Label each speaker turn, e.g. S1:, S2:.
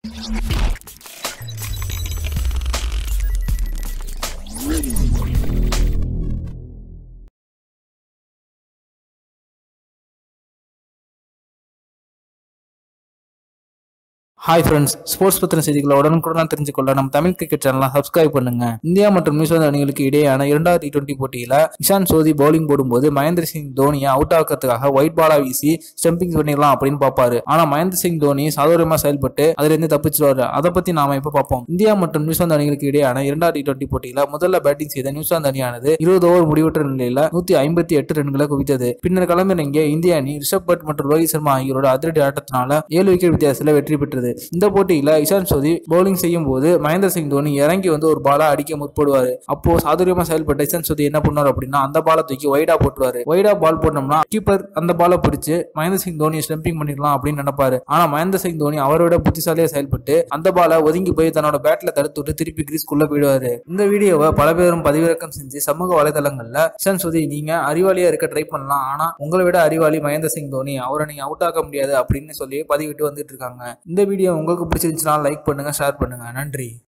S1: hi friends sports பத்தின செய்திகளை உடனுக்குடன் தெரிஞ்சுக்கொள்ள நம்ம தமிழ் கிரிக்கெட் சேனலை சப்ஸ்கிரைப் பண்ணுங்க இந்தியா மற்றும் நியூசிலாந்து அணிகளுக்கு இடையேயான இரண்டாவது டி டுவெண்டி போட்டியில இஷான் சோதி பவுலிங் போடும்போது மகேந்திர சிங் தோனியை அவுட் ஆக்கிறதுக்காக ஒயிட் பாலா வீசி ஸ்டம்பிங் பண்ணிடலாம் அப்படின்னு பார்ப்பாரு ஆனா மகேந்திர சிங் தோனி சாதுரியமா செயல்பட்டு அதுல இருந்து தப்பிச்சிருவாரு அதை பத்தி நாம இப்ப பார்ப்போம் இந்தியா மற்றும் நியூசிலாந்து அணிகளுக்கு இடையேயான இரண்டாவது டி டுவெண்டி போட்டியில முதல்ல பேட்டிங் செய்த நியூசிலாந்து அணியானது இருபது ஓவர் முடிவற்ற நிலையில நூத்தி ஐம்பத்தி எட்டு ரன்களை குவித்தது பின்னர் களமிறங்கிய இந்திய அணி ரிஷப் பட் மற்றும் ரோஹித் சர்மா ஆகியோரோட அதிரடி ஆட்டத்தினால ஏழு விக்கெட் வித்தியாசத்துல வெற்றி பெற்றது இந்த போட்டியில இஷான் சோதி பவுலிங் செய்யும் போது மகேந்திர சிங் தோனி இறங்கி வந்து ஒரு பாலா அடிக்க முற்படுவாரு அப்போ சாதுரியமா செயல்பட்ட இஷான் சோதி என்ன பண்ணுவார் அப்படின்னா அந்த பாலை தூக்கி வைடா போட்டுருவாரு வைடா பால் போட்டோம்னா கீப்பர் அந்த பாலை பிடிச்சு மகேந்திர சிங் தோனி ஸ்டம்பிங் பண்ணிடலாம் அப்படின்னு நினைப்பாரு ஆனா மகேந்திர சிங் தோனி அவரோட புத்திசாலியா செயல்பட்டு அந்த பாலை ஒதுங்கி போய் தன்னோட பேட்ல தடுத்து விட்டு திருப்பி கிரீஸ்குள்ள போயிடுவாரு இந்த வீடியோவை பல பேரும் பதிவிறக்கம் செஞ்சு சமூக வலைதளங்கள்ல இஷான் சோதி நீங்க அறிவாளியா இருக்க ட்ரை பண்ணலாம் ஆனா உங்களை விட அறிவாளி மகேந்திர சிங் தோனி அவரை நீங்க அவுட் ஆக்க முடியாது அப்படின்னு சொல்லி பதிவிட்டு வந்துட்டு இருக்காங்க இந்த வீடியோ உங்களுக்கு பிடிச்சிருந்துச்சுன்னா லைக் பண்ணுங்க ஷேர் பண்ணுங்க நன்றி